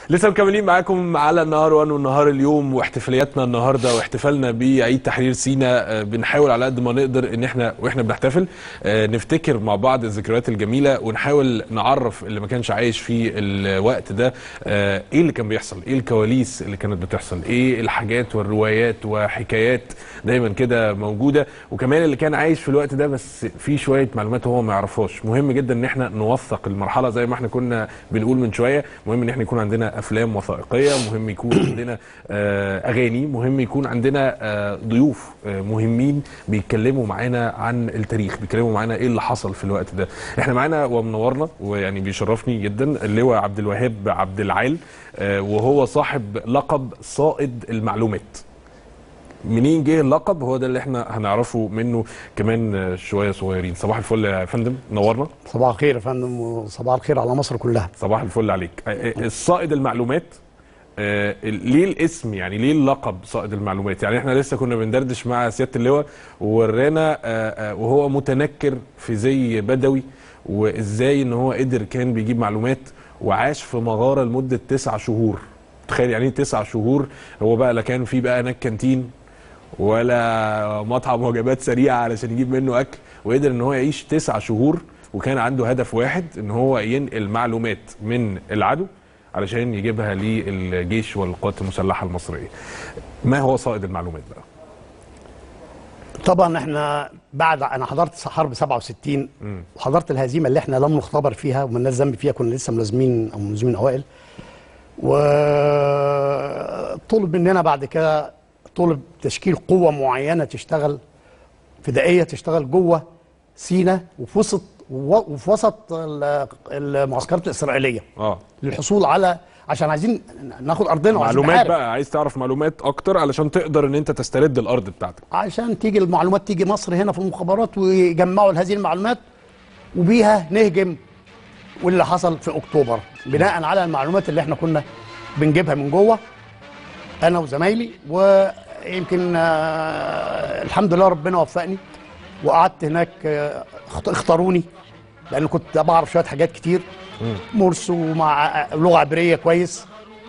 لسه مكملين معاكم على النهار وان والنهار اليوم واحتفالياتنا النهارده واحتفالنا بعيد تحرير سيناء آه، بنحاول على قد ما نقدر ان احنا واحنا بنحتفل آه، نفتكر مع بعض الذكريات الجميله ونحاول نعرف اللي ما كانش عايش في الوقت ده آه، ايه اللي كان بيحصل ايه الكواليس اللي كانت بتحصل ايه الحاجات والروايات وحكايات دايما كده موجوده وكمان اللي كان عايش في الوقت ده بس في شويه معلومات هو ما يعرفهاش مهم جدا ان احنا نوثق المرحله زي ما احنا كنا بنقول من شويه مهم ان احنا يكون عندنا افلام وثائقيه مهم يكون عندنا آه، اغاني مهم يكون عندنا آه، ضيوف آه، مهمين بيتكلموا معانا عن التاريخ بيتكلموا معانا ايه اللي حصل في الوقت ده احنا معانا ومنورنا ويعني بيشرفني جدا اللواء عبد الوهاب عبد العال آه، وهو صاحب لقب صائد المعلومات منين جه اللقب هو ده اللي احنا هنعرفه منه كمان آه، شويه صغيرين صباح الفل يا فندم نورنا صباح الخير يا فندم وصباح الخير على مصر كلها صباح الفل عليك آه، آه، الصائد المعلومات آه، ليه الاسم يعني ليه اللقب صائد المعلومات يعني احنا لسه كنا بندردش مع سياده اللواء وورانا آه، آه، وهو متنكر في زي بدوي وازاي ان هو قدر كان بيجيب معلومات وعاش في مغاره لمده تسع شهور تخيل يعني ايه تسع شهور هو بقى لا كان في بقى هناك كانتين ولا مطعم وجبات سريعه علشان يجيب منه اكل وقدر ان هو يعيش تسع شهور وكان عنده هدف واحد ان هو ينقل معلومات من العدو علشان يجيبها للجيش والقوات المسلحه المصريه. ما هو صائد المعلومات بقى؟ طبعا احنا بعد انا حضرت حرب 67 وحضرت الهزيمه اللي احنا لم نختبر فيها ومالناش ذنب فيها كنا لسه ملازمين او ملازمين اوائل وطلب مننا بعد كده طلب تشكيل قوه معينه تشتغل فدائيه تشتغل جوه سينا وفي وسط وفي وسط ال- المعسكرات الاسرائيليه اه للحصول على عشان عايزين ناخد ارضنا وعايزين معلومات نحارب. بقى عايز تعرف معلومات اكتر علشان تقدر ان انت تسترد الارض بتاعتك. عشان تيجي المعلومات تيجي مصر هنا في المخابرات ويجمعوا هذه المعلومات وبيها نهجم واللي حصل في اكتوبر بناء على المعلومات اللي احنا كنا بنجيبها من جوه انا وزمايلي ويمكن آه، الحمد لله ربنا وفقني وقعدت هناك آه، اخت- اختاروني لان كنت بعرف شويه حاجات كتير مرس ومع لغه عبريه كويس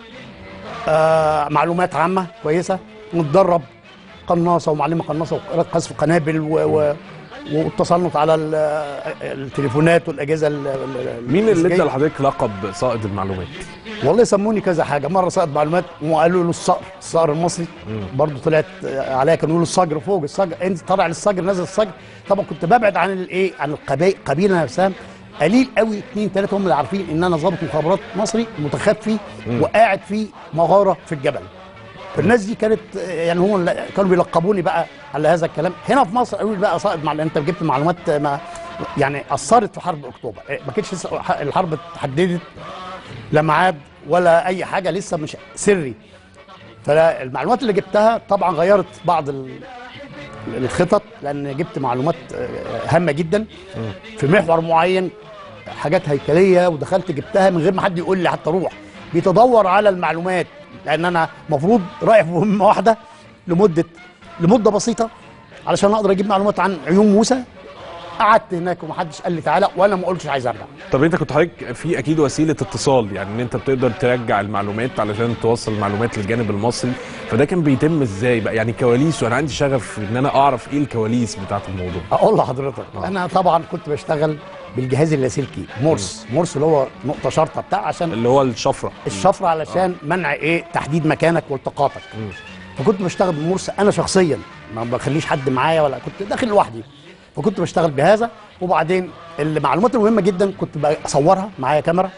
آه، معلومات عامه كويسه نتدرب قناصه ومعلمه قناصه وقذف قنابل و... و... والتسلط على ال- التليفونات والاجهزه ال- ال- مين اللي ادى الذكية. لحضرتك لقب صائد المعلومات؟ والله سموني كذا حاجه مره صائد معلومات وقالوا له الصقر الصقر المصري برضه طلعت عليا كانوا يقولوا الصقر فوق الصقر انت طالع للصقر نازل الصقر طبعا كنت ببعد عن الايه عن القبائل القبيله نفسها قليل قوي اثنين ثلاثه هم اللي عارفين ان انا ضابط مخابرات مصري متخفي وقاعد في مغاره في الجبل الناس دي كانت يعني هم اللي كانوا بيلقبوني بقى على هذا الكلام هنا في مصر قالوا لي بقى صائد مع انت جبت معلومات ما يعني اثرت في حرب اكتوبر ما كانتش لسه الحرب اتحددت لا ميعاد ولا اي حاجه لسه مش سري فالمعلومات اللي جبتها طبعا غيرت بعض ال- الخطط لان جبت معلومات آه، هامه جدا في محور معين حاجات هيكليه ودخلت جبتها من غير ما حد يقول لي حتى روح بيتدور على المعلومات لان انا المفروض رايح في مهمه واحده لمده لمده بسيطه علشان اقدر اجيب معلومات عن عيون موسى قعدت هناك ومحدش قال لي تعالى وانا ما قلتش عايز ارجع طب انت كنت حضرتك في اكيد وسيله اتصال يعني ان انت بتقدر ترجع المعلومات علشان توصل المعلومات للجانب المصري فده كان بيتم ازاي بقى يعني كواليس وانا عندي شغف ان انا اعرف ايه الكواليس بتاعت الموضوع اقول لحضرتك انا طبعا كنت بشتغل بالجهاز اللاسلكي مورس مورس اللي هو نقطه شرطه بتاع عشان اللي هو الشفره الشفره علشان منع ايه تحديد مكانك والتقاطك فكنت بشتغل بمورس انا شخصيا ما بخليش حد معايا ولا كنت داخل لوحدي فكنت بشتغل بهذا وبعدين المعلومات المهمه جدا كنت بصورها معايا كاميرا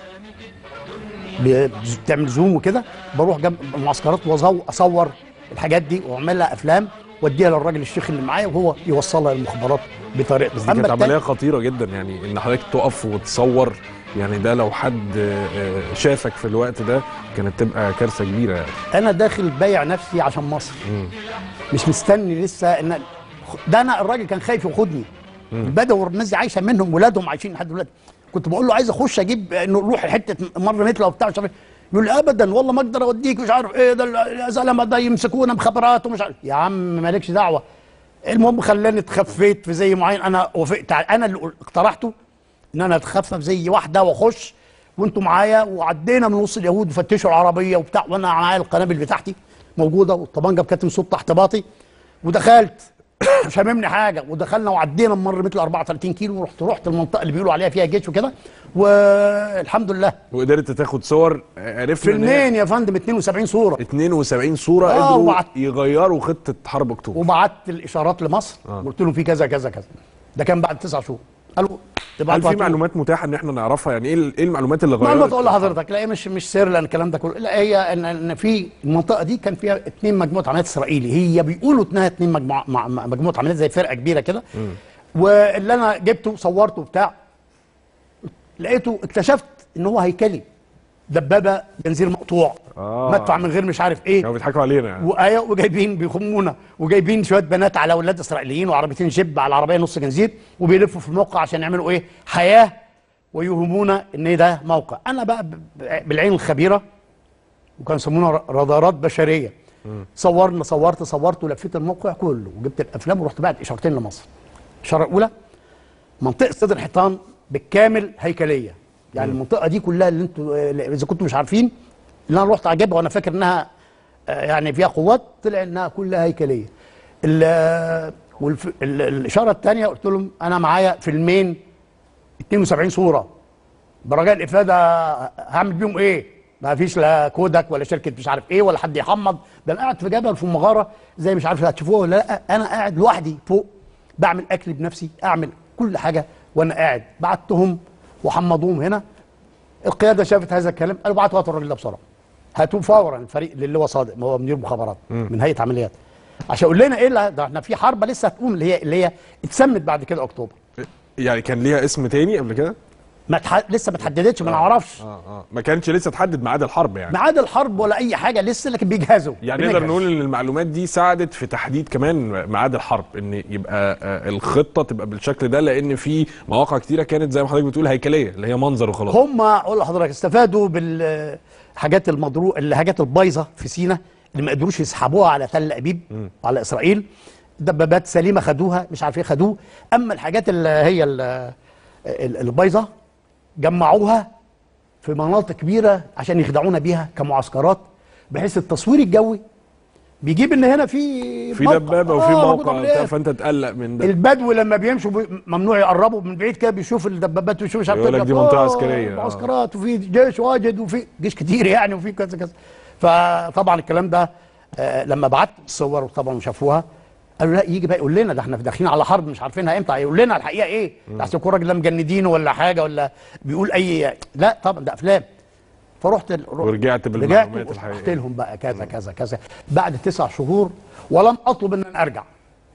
ب- بتعمل زوم وكده بروح جنب المعسكرات واصور الحاجات دي واعملها افلام واديها للراجل الشيخ اللي معايا وهو يوصلها للمخابرات بطريقته بس دي كانت عمليه خطيره جدا يعني ان حضرتك تقف وتصور يعني ده لو حد آه، شافك في الوقت ده كانت تبقى كارثه كبيره يعني. انا داخل بايع نفسي عشان مصر مش مستني لسه ان ده انا الراجل كان خايف ياخدني البدو والناس دي عايشه منهم ولادهم عايشين لحد دلوقتي كنت بقول له عايز اخش اجيب انه نروح حته مره مثله وبتاع مش عارف إيه. يقول لي ابدا والله ما اقدر اوديك مش عارف ايه ده يا زلمه ده يمسكونا مخابرات ومش عارف يا عم مالكش دعوه المهم خلاني اتخفيت في زي معين انا وافقت على- انا اللي اقترحته ان انا اتخفى في زي واحده واخش وانتوا معايا وعدينا من وسط اليهود وفتشوا العربيه وبتاع وانا معايا القنابل بتاعتي موجوده والطبنجه بكاتم صوت تحت باطي ودخلت مش هاممني حاجه ودخلنا وعدينا ممر مثل 34 كيلو ورحت رحت المنطقه اللي بيقولوا عليها فيها جيش وكده والحمد لله وقدرت تاخد صور عرفنا إن هي فيلمين يا فندم 72 صوره 72 صوره آه، قدروا وبعت- يغيروا خطه حرب اكتوبر وبعت الاشارات لمصر آه. قلت لهم في كذا كذا كذا ده كان بعد تسع شهور قالوا هل تبعتوا في معلومات متاحه ان احنا نعرفها يعني ايه ال- ايه المعلومات اللي غيرت معلومات اقول لحضرتك لا هي مش مش سر لان الكلام ده كله لا هي ان ان في المنطقه دي كان فيها اثنين مجموعه عمليات اسرائيلي هي بيقولوا انها اثنين مجموعه مع- مع- مجموعه عمليات زي فرقه كبيره كده واللي انا جبته صورته بتاع لقيته اكتشفت ان هو هيكلي دبابه بنزين مقطوع آه. مدفع من غير مش عارف ايه كانوا بيضحكوا علينا يعني وآية وجايبين بيخمونا وجايبين شويه بنات على اولاد اسرائيليين وعربيتين جيب على العربيه نص جنزير وبيلفوا في الموقع عشان يعملوا ايه؟ حياه ويوهمونا ان ده موقع انا بقى ب- ب- بالعين الخبيره وكانوا يسمونا ر- رادارات بشريه صورنا صورت صورت ولفيت الموقع كله وجبت الافلام ورحت بعت اشارتين لمصر الاشاره الاولى منطقه صدر الحيطان بالكامل هيكليه يعني المنطقه دي كلها اللي انتوا آه، اذا كنتوا مش عارفين اللي انا رحت اجيبها وانا فاكر انها آه، يعني فيها قوات طلع انها كلها هيكليه ال- والف... ال- الاشاره الثانيه قلت لهم انا معايا فيلمين 72 صوره برجاء الافاده هعمل بيهم ايه؟ ما فيش لا كودك ولا شركه مش عارف ايه ولا حد يحمض ده انا قاعد في جبل في مغاره زي مش عارف هتشوفوها ولا لا انا قاعد لوحدي فوق بعمل اكل بنفسي اعمل كل حاجه وانا قاعد بعتهم وحمضوهم هنا القياده شافت هذا الكلام قالوا بعتوا هاتوا الراجل ده بسرعه هاتوه فورا الفريق اللي هو صادق ما هو مدير مخابرات من هيئه عمليات عشان يقول لنا ايه اللي ده احنا في حرب لسه هتقوم اللي هي اللي هي اتسمت بعد كده اكتوبر يعني كان ليها اسم تاني قبل كده ما تح... لسه ما اتحددتش ما نعرفش اه اه ما كانش لسه تحدد ميعاد الحرب يعني ميعاد الحرب ولا اي حاجه لسه لكن بيجهزوا يعني نقدر بنجهز. نقول ان المعلومات دي ساعدت في تحديد كمان ميعاد الحرب ان يبقى آه، الخطه تبقى بالشكل ده لان في مواقع كتيره كانت زي ما حضرتك بتقول هيكليه اللي هي منظر وخلاص هم اقول لحضرتك استفادوا بالحاجات المضرو الحاجات البايظه في سينا اللي ما قدروش يسحبوها على تل ابيب وعلى اسرائيل دبابات سليمه خدوها مش عارف ايه خدوه اما الحاجات اللي هي ال- ال- البايظه جمعوها في مناطق كبيره عشان يخدعونا بيها كمعسكرات بحيث التصوير الجوي بيجيب ان هنا في في موقع. دبابه وفي آه، موجود موقع عمليات. وبتاع، فانت تقلق من ده البدو لما بيمشوا بي- ممنوع يقربوا من بعيد كده بيشوف الدبابات ويشوف مش عارف يقول لك إيه. دي منطقة آه، عسكرية. آه. معسكرات وفي جيش واجد وفي جيش كتير يعني وفي كذا كذا فطبعا الكلام ده آه، لما بعت الصور طبعا شافوها قالوا لا يجي بقى يقول لنا ده احنا داخلين على حرب مش عارفينها امتى هيقول لنا الحقيقه ايه ده احسن يكون الراجل ده مجندينه ولا حاجه ولا بيقول اي لا طبعا ده افلام فرحت ال- ورجعت رجعت بالمعلومات وقلت الحقيقيه لهم بقى كذا كذا كذا بعد تسع شهور ولم اطلب ان أنا ارجع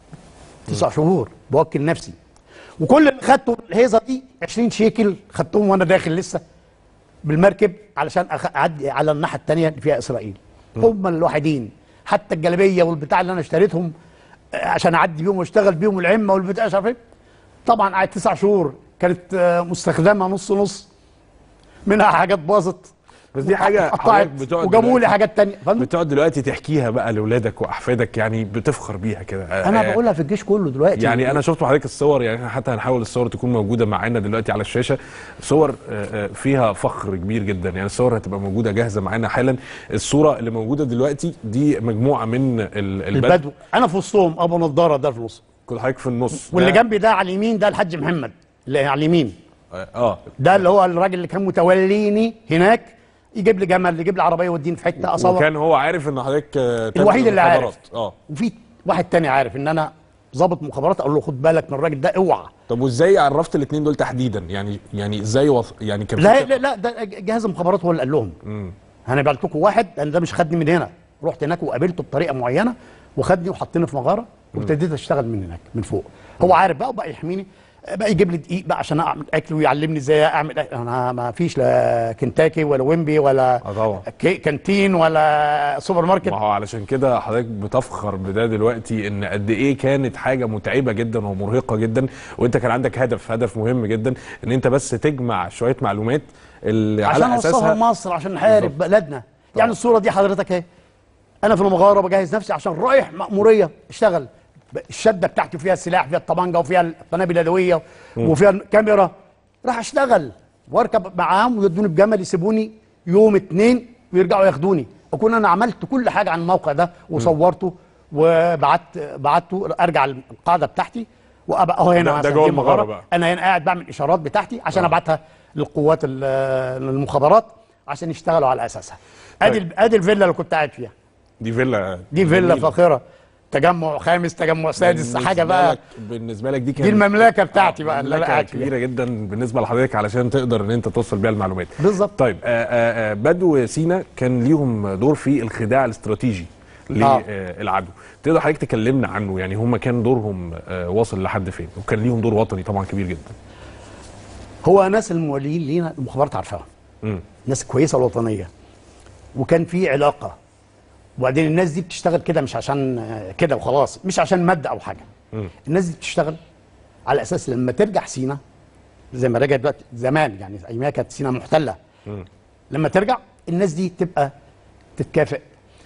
تسع شهور بوكل نفسي وكل اللي خدته الهيصه دي 20 شيكل خدتهم وانا داخل لسه بالمركب علشان أخ- اعدي على الناحيه الثانيه اللي فيها اسرائيل هم الوحيدين حتى الجلابيه والبتاع اللي انا اشتريتهم آه، عشان اعدي بيهم واشتغل بيهم العمه والبتاع مش عارف ايه طبعا قعدت تسع شهور كانت آه، مستخدمه نص نص منها حاجات باظت بس دي حاجه قطعت حضرتك بتقعد وجابوا لي دلوقتي- حاجات تانية فاهم بتقعد دلوقتي تحكيها بقى لاولادك واحفادك يعني بتفخر بيها كده انا آه، بقولها في الجيش كله دلوقتي يعني انا شفت حضرتك الصور يعني إحنا حتى هنحاول الصور تكون موجوده معانا دلوقتي على الشاشه صور آه، آه، فيها فخر كبير جدا يعني الصور هتبقى موجوده جاهزه معانا حالا الصوره اللي موجوده دلوقتي دي مجموعه من ال- البدو البدو انا في وسطهم ابو نضاره ده في النص كل حضرتك في النص واللي ده- جنبي ده على اليمين ده الحاج محمد اللي على اليمين اه آه. ده اللي هو الراجل اللي كان متوليني هناك يجيب لي جمل يجيب لي عربيه يوديني في حته اصور وكان هو عارف ان حضرتك آه، تابع الوحيد اللي عارف. المخابرات. اه وفي واحد تاني عارف ان انا ضابط مخابرات اقول له خد بالك من الراجل ده اوعى طب وازاي عرفت الاثنين دول تحديدا يعني يعني ازاي وص... يعني كان في لا ثقة؟ لا لا ده جهاز المخابرات هو اللي قال لهم انا بعت لكم واحد لان ده مش خدني من هنا رحت هناك وقابلته بطريقه معينه وخدني وحطني في مغاره وابتديت اشتغل من هناك من فوق هو عارف بقى وبقى يحميني بقى يجيب لي دقيق بقى عشان اعمل اكل ويعلمني ازاي اعمل أكل. انا ما فيش لا كنتاكي ولا ويمبي ولا آه طبعا. كي- كانتين ولا سوبر ماركت ما هو علشان كده حضرتك بتفخر بده دلوقتي ان قد ايه كانت حاجه متعبه جدا ومرهقه جدا وانت كان عندك هدف هدف مهم جدا ان انت بس تجمع شويه معلومات اللي عشان على اوصلها اساسها لمصر عشان نحارب بالظبط. بلدنا يعني الصوره دي حضرتك اهي انا في المغاره بجهز نفسي عشان رايح مأموريه اشتغل الشده بتاعتي فيها السلاح فيها الطبنجه وفيها القنابل اليدويه وفيها الكاميرا راح اشتغل واركب معاهم ويدوني بجمل يسيبوني يوم اتنين ويرجعوا ياخدوني اكون انا عملت كل حاجه عن الموقع ده وصورته وبعت بعته ارجع القاعده بتاعتي وابقى اهو هنا ده- ده مثلا جوه دي المغارة مغارة. بقى. انا هنا قاعد بعمل اشارات بتاعتي عشان ابعتها للقوات ال- المخابرات عشان يشتغلوا على اساسها ادي طيب. ادي الفيلا اللي كنت قاعد فيها دي فيلا دي فيلا جميلة. فاخره تجمع خامس تجمع سادس حاجه بالنسبة بقى لك بالنسبه لك دي كانت دي المملكه بتاعتي بقى اللي انا مملكة قاعد فيها كبيره جدا بالنسبه لحضرتك علشان تقدر ان انت توصل بيها المعلومات بالظبط. طيب آآ آآ بدو سينا كان ليهم دور في الخداع الاستراتيجي آه. للعدو تقدر حضرتك تكلمنا عنه يعني هم كان دورهم آه، واصل لحد فين وكان ليهم دور وطني طبعا كبير جدا هو ناس المولين لينا المخابرات عارفاهم مم. ناس كويسه وطنيه وكان في علاقه وبعدين الناس دي بتشتغل كده مش عشان آه، كده وخلاص مش عشان ماده او حاجه مم. الناس دي بتشتغل على اساس لما ترجع سينا زي ما رجعت دلوقتي زمان يعني ايامها كانت سينا محتله مم. لما ترجع الناس دي تبقى تتكافئ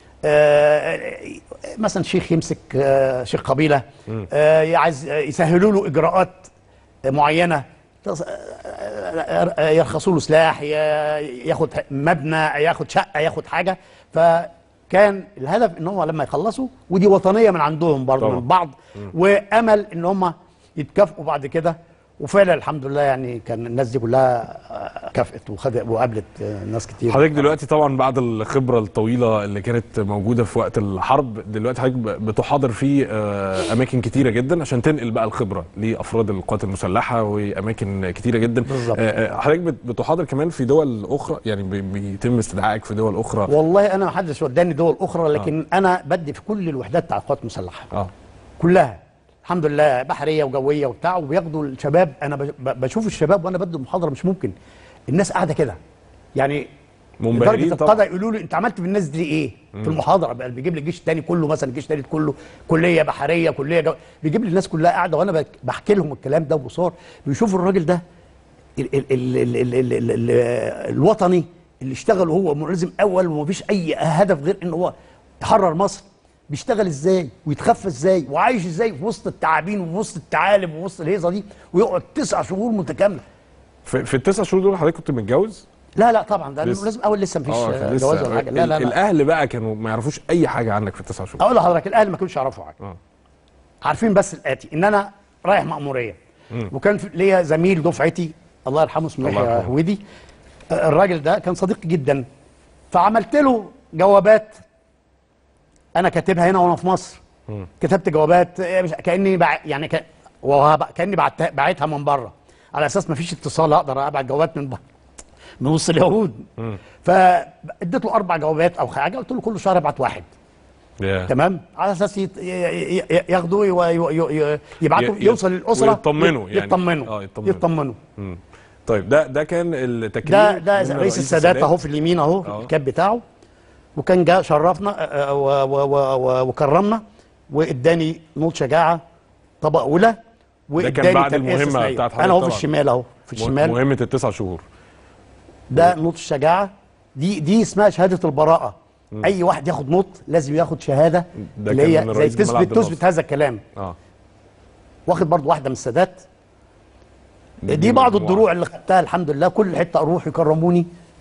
آه، مثلا شيخ يمسك آه، شيخ قبيله آه، عايز آه، يسهلوا له اجراءات معينه تص- آه، آه، يرخصوا له سلاح ي- ياخد مبنى ياخد شقه ياخد حاجه فكان الهدف ان هم لما يخلصوا ودي وطنيه من عندهم برضه طبعا. من بعض وامل ان هم يتكافئوا بعد كده وفعلا الحمد لله يعني كان الناس دي كلها آه، كافئت وخدت وقابلت آه، ناس كتير حضرتك دلوقتي طبعا بعد الخبره الطويله اللي كانت موجوده في وقت الحرب دلوقتي حضرتك ب- بتحاضر في آه، اماكن كتيره جدا عشان تنقل بقى الخبره لافراد القوات المسلحه واماكن كتيره جدا بالظبط. آه، آه، حضرتك بت- بتحاضر كمان في دول اخرى يعني بي- بيتم استدعائك في دول اخرى والله انا ما حدش وداني دول اخرى لكن آه. انا بدي في كل الوحدات بتاع القوات المسلحه اه كلها الحمد لله بحريه وجويه وبتاع وبياخدوا الشباب انا بش- ب- بشوف الشباب وانا بدي المحاضره مش ممكن الناس قاعده كده يعني منبهرين لدرجه طبعا القاده يقولوا لي انت عملت بالناس دي ايه في المحاضره بقى بيجيب لي الجيش الثاني كله مثلا الجيش الثالث كله كليه بحريه كليه جو... بيجيب لي الناس كلها قاعده وانا بك- بحكي لهم الكلام ده بصور بيشوفوا الراجل ده ال ال ال ال ال ال ال ال الوطني اللي اشتغل وهو ملزم اول ومفيش اي هدف غير ان هو يحرر مصر بيشتغل ازاي ويتخفى ازاي وعايش ازاي في وسط التعابين وفي وسط الثعالب وفي وسط الهيصه دي ويقعد تسع شهور متكامله في, في التسع شهور دول حضرتك كنت متجوز لا لا طبعا ده لسه. لازم اول لسه مفيش اه كان لسه جواز ولا حاجه لا لا ال- لا الاهل بقى كانوا ما يعرفوش اي حاجه عنك في التسع شهور اقول لحضرتك الاهل ما كانوش يعرفوا حاجه اه عارفين بس الاتي ان انا رايح مأموريه وكان في- ليا زميل دفعتي الله يرحمه اسمه الله يحيى يرحمه. هويدي آه، الراجل ده كان صديقي جدا فعملت له جوابات انا كاتبها هنا وانا في مصر كتبت جوابات آه، مش- كاني بع... يعني ك... وهب- كاني بعت... بعتها من بره على اساس ما فيش اتصال اقدر ابعت جوابات من بره من وسط اليهود فاديت له اربع جوابات او حاجه قلت له كل شهر ابعت واحد يا. تمام على اساس يت- ي- ي- ي- ياخدوه يو- يو- يو- يبعتوا ي- ي- يوصل للاسره ويطمنوا يعني. يطمنوا آه، يطمنوا. يطمنوا مم. طيب ده ده كان التكريم ده ده من رئيس السادات اهو في اليمين اهو آه. الكاب بتاعه وكان جاء شرفنا آه، و- و- و- و- وكرمنا واداني نوط شجاعه طبق اولى واداني بعد ترقية المهمة استثنائية. بتاعت حضرتك انا اهو في طبعا. الشمال اهو في الشمال مهمه التسع شهور ده نوط الشجاعه دي دي اسمها شهاده البراءه اي واحد ياخد نوط لازم ياخد شهاده ده اللي كان هي من زي الرئيس جمال عبد تثبت الناصر. تثبت هذا الكلام اه واخد برضو واحده من السادات دي دي بعض مجموعة. الدروع اللي خدتها الحمد لله كل حته اروح يكرموني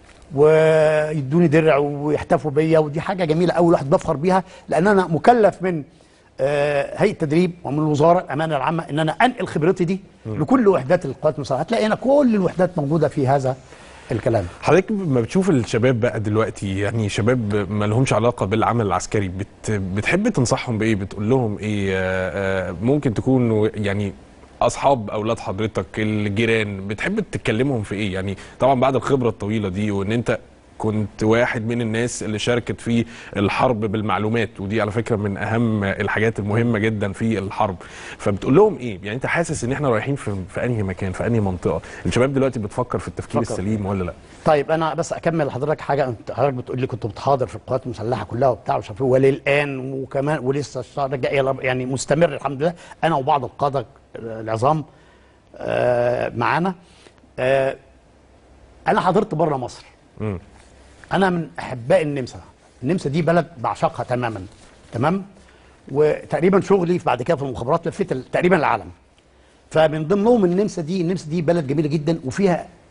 ويدوني درع ويحتفوا بيا ودي حاجه جميله قوي الواحد بفخر بيها لان انا مكلف من آه، هيئه التدريب ومن الوزاره الامانه العامه ان انا انقل خبرتي دي لكل وحدات القوات المسلحه هتلاقي هنا كل الوحدات موجوده في هذا الكلام حضرتك ما بتشوف الشباب بقى دلوقتي يعني شباب ما لهمش علاقه بالعمل العسكري بت بتحب تنصحهم بايه بتقول لهم ايه آه، آه، ممكن تكون يعني اصحاب اولاد حضرتك الجيران بتحب تتكلمهم في ايه يعني طبعا بعد الخبره الطويله دي وان انت كنت واحد من الناس اللي شاركت في الحرب بالمعلومات ودي على فكره من اهم الحاجات المهمه جدا في الحرب فبتقول لهم ايه يعني انت حاسس ان احنا رايحين في في انهي مكان في انهي منطقه الشباب دلوقتي بتفكر في التفكير بتفكر. السليم ولا لا طيب انا بس اكمل لحضرتك حاجه انت حضرتك بتقول لي كنت بتحاضر في القوات المسلحه كلها وبتاع ومش عارف إيه، وللان وكمان ولسه الشهر الجاي يلا- يعني مستمر الحمد لله انا وبعض القاده العظام آه، معانا آه، انا حضرت بره مصر مم. انا من احباء النمسا النمسا دي بلد بعشقها تماما تمام وتقريبا شغلي بعد كده في المخابرات لفيت ال- تقريبا العالم فمن ضمنهم النمسا دي النمسا دي بلد جميله جدا وفيها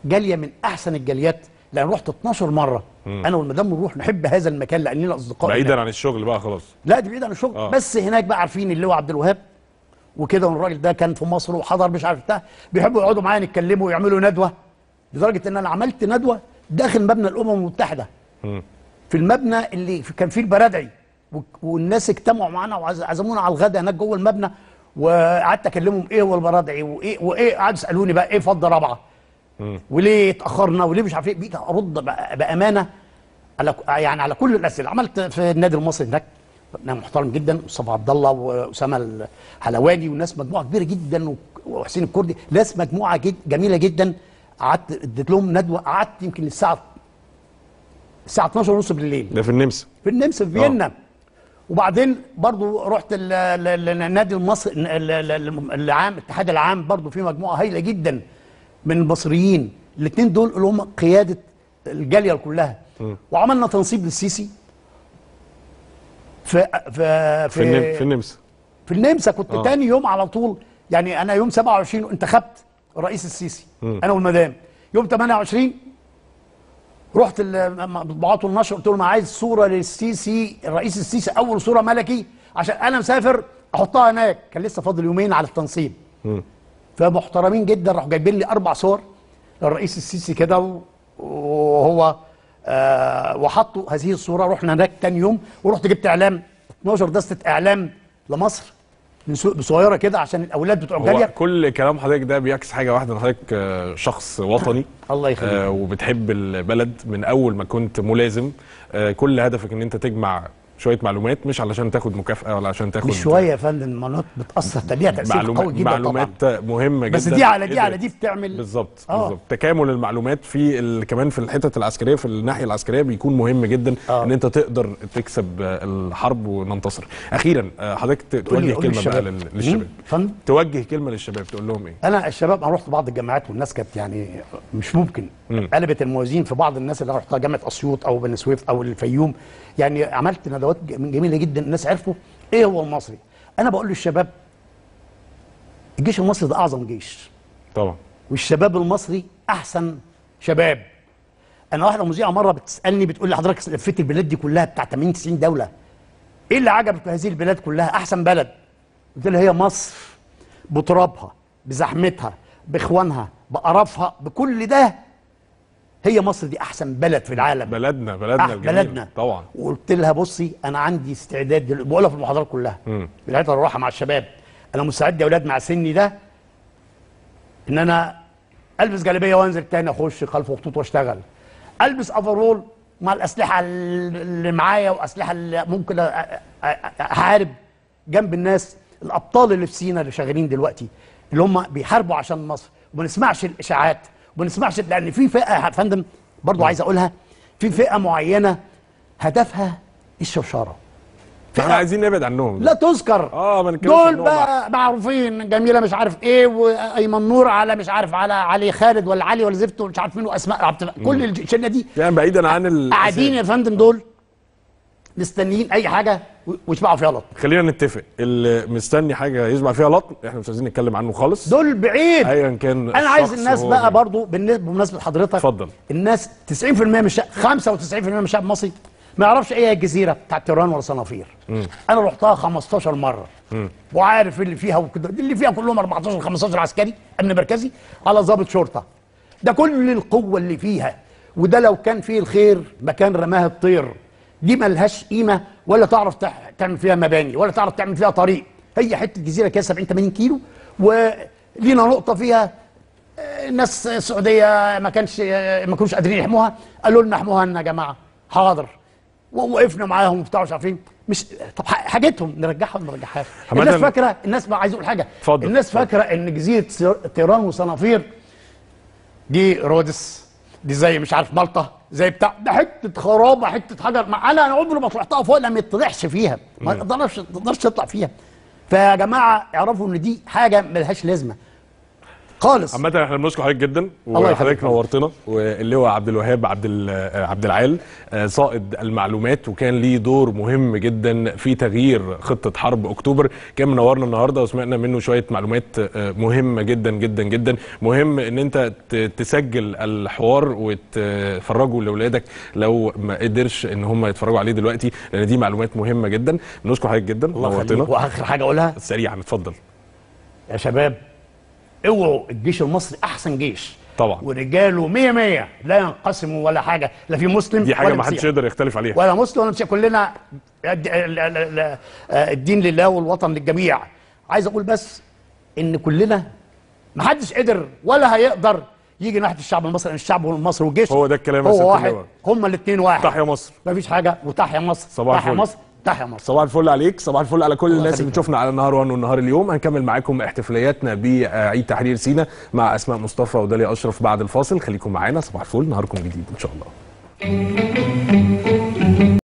جاليه من احسن الجاليات لان رحت 12 مره انا والمدام بنروح نحب هذا المكان لاننا اصدقاء هناك. بعيدا عن الشغل بقى خلاص لا دي بعيد عن الشغل آه. آه. بس هناك بقى عارفين اللي هو عبد الوهاب وكده والراجل ده كان في مصر وحضر مش عارف بتاع بيحبوا يقعدوا معايا نتكلموا ويعملوا ندوه لدرجه ان انا عملت ندوه داخل مبنى الامم المتحده في المبنى اللي في- كان فيه البرادعي و- والناس اجتمعوا معانا وعزمونا على الغداء هناك جوه المبنى وقعدت اكلمهم ايه هو البرادعي وايه وايه قعدوا يسالوني بقى ايه فضه رابعه وليه اتاخرنا وليه مش عارف ايه بقيت ارد بأ- بامانه على يعني على كل الاسئله عملت في النادي المصري هناك ناس محترم جدا مصطفى عبد الله واسامه الحلواني وناس مجموعه كبيره جدا و- وحسين الكردي ناس مجموعه جد جميله جدا قعدت اديت لهم ندوه قعدت يمكن للساعه الساعه 12 ونص بالليل ده في النمسا في النمسا في فيينا وبعدين برضو رحت ال- ال- ال- النادي المصري ال- ال- ال- العام الاتحاد العام برضو في مجموعه هايله جدا من المصريين الاثنين دول اللي هم قياده الجاليه كلها وعملنا تنصيب للسيسي في في في, النم... في النمسا في النمسا كنت آه. آه. تاني يوم على طول يعني انا يوم 27 انتخبت الرئيس السيسي مم. انا والمدام يوم 28 رحت المطبوعات والنشر قلت لهم عايز صوره للسيسي الرئيس السيسي اول صوره ملكي عشان انا مسافر احطها هناك كان لسه فاضل يومين على التنصيب مم. فمحترمين جدا راحوا جايبين لي اربع صور للرئيس السيسي كده و- وهو آه وحطوا هذه الصوره رحنا هناك تاني يوم ورحت جبت اعلام 12 دسته اعلام لمصر من سو- بصغيره كده عشان الاولاد بتوع هو الجاليه كل كلام حضرتك ده بيعكس حاجه واحده ان حضرتك آه، شخص وطني الله يخليك آه، وبتحب البلد من اول ما كنت ملازم آه، كل هدفك ان انت تجمع شويه معلومات مش علشان تاخد مكافاه ولا عشان تاخد مش شويه يا فندم المناطق بتاثر ليها تاثير معلومات قوي جدا طبعا معلومات مهمه جدا بس دي على دي على قدرت- دي بتعمل بالظبط آه. بالظبط تكامل المعلومات في ال... كمان في الحتت العسكريه في الناحيه العسكريه بيكون مهم جدا آه. ان انت تقدر تكسب آه، الحرب وننتصر اخيرا آه، حضرتك ت- قول لي- توجه قول لي كلمه بقى الشباب. لل- للشباب مم. فندم توجه كلمه للشباب تقول لهم ايه انا الشباب انا رحت بعض الجامعات والناس كانت يعني مش ممكن مم. قلبت الموازين في بعض الناس اللي أنا رحتها جامعه اسيوط او بني سويف او الفيوم يعني عملت ندوات ج- جميله جدا الناس عرفوا ايه هو المصري انا بقول للشباب الجيش المصري ده اعظم جيش طبعا والشباب المصري احسن شباب انا واحده مذيعه مره بتسالني بتقول لي حضرتك لفيت البلاد دي كلها بتاع 80 90 دوله ايه اللي عجبك في هذه البلاد كلها احسن بلد قلت لها هي مصر بترابها بزحمتها باخوانها بقرفها بكل ده هي مصر دي احسن بلد في العالم بلدنا بلدنا أح الجميل بلدنا طبعا وقلت لها بصي انا عندي استعداد دل... بقولها في المحاضرات كلها مم. بالعيادة الراحه مع الشباب انا مستعد يا اولاد مع سني ده ان انا البس جلابيه وانزل تاني اخش خلف خطوط واشتغل البس افرول مع الاسلحه اللي معايا واسلحه اللي ممكن أ- أ- أ- احارب جنب الناس الابطال اللي في سينا اللي شغالين دلوقتي اللي هم بيحاربوا عشان مصر وما نسمعش الاشاعات وما نسمعش لان في فئه يا فندم برضو عايز اقولها في فئه معينه هدفها الشوشره فاحنا عايزين نبعد عنهم لا تذكر اه ما نتكلمش دول عنهم بقى معروفين جميله مش عارف ايه وايمن نور على مش عارف على علي خالد ولا علي ولا زفت ومش عارف مين واسماء عبد كل الشله دي يعني بعيدا عن ال قاعدين يا فندم دول مستنيين اي حاجه و- ويشبعوا فيها لط خلينا نتفق اللي مستني حاجه يشبع فيها لطم احنا مش عايزين نتكلم عنه خالص دول بعيد ايا كان انا عايز الشخص الناس هو بقى مين. برضو بالنسبه بمناسبه حضرتك اتفضل. الناس 90% من الشعب 95% من الشعب المصري ما يعرفش ايه هي الجزيره بتاعت تيران ولا صنافير انا رحتها 15 مره وعارف اللي فيها وكده اللي فيها كلهم 14 15 عسكري امن مركزي على ضابط شرطه ده كل القوه اللي فيها وده لو كان فيه الخير مكان رماها الطير دي ملهاش قيمه ولا تعرف تع- تعمل فيها مباني ولا تعرف تعمل فيها طريق هي حته جزيره كده 70 80 كيلو ولينا نقطه فيها الناس السعوديه ما كانش ما كانوش قادرين يحموها قالوا لنا احموها لنا يا جماعه حاضر ووقفنا معاهم وبتاع مش عارفين مش طب ح- حاجتهم نرجعها ولا ما نرجعهاش عامة- الناس فاكره الناس بقى عايز اقول حاجه اتفضل، الناس اتفضل. فاكره ان جزيره سير- طيران وصنافير دي رودس دي زي مش عارف مالطا زي بتاع ده حته خرابه حته حجر ما انا انا عمري ما طلعتها فوق لما يتضحش فيها ما تقدرش تقدرش تطلع فيها فيا جماعه اعرفوا ان دي حاجه ملهاش لازمه خالص عامة احنا بنشكر حضرتك جدا الله وحضرتك يخليك. نورتنا واللواء عبد الوهاب عبد ال- آه، عبد العال آه، صائد المعلومات وكان ليه دور مهم جدا في تغيير خطة حرب اكتوبر كان منورنا النهارده وسمعنا منه شوية معلومات آه، مهمة جدا جدا جدا مهم ان انت ت- تسجل الحوار وتفرجه لاولادك لو ما قدرش ان هم يتفرجوا عليه دلوقتي لان دي معلومات مهمة جدا بنشكر حضرتك جدا الله يخليك نورتنا واخر حاجه اقولها سريعا اتفضل يا شباب اوعوا الجيش المصري احسن جيش طبعا ورجاله مية مية لا ينقسموا ولا حاجه لا في مسلم دي حاجة ولا ما حدش مسيحي. يقدر يختلف عليها ولا مسلم ولا مسيحي كلنا الد- ال- ال- ال- آه، الدين لله والوطن للجميع عايز اقول بس ان كلنا ما حدش قدر ولا هيقدر يجي ناحيه الشعب المصري لان الشعب المصري والجيش هو ده الكلام يا ست هو واحد اللواء. هما الاثنين واحد تحيا مصر مفيش حاجه وتحيا مصر صباح تحيا الفل. مصر تحيا مصر صباح الفل عليك صباح الفل على كل الناس اللي يخليك. بتشوفنا على النهار وان والنهار اليوم هنكمل معاكم احتفالياتنا بعيد تحرير سينا مع اسماء مصطفى وداليا اشرف بعد الفاصل خليكم معانا صباح الفل نهاركم جديد ان شاء الله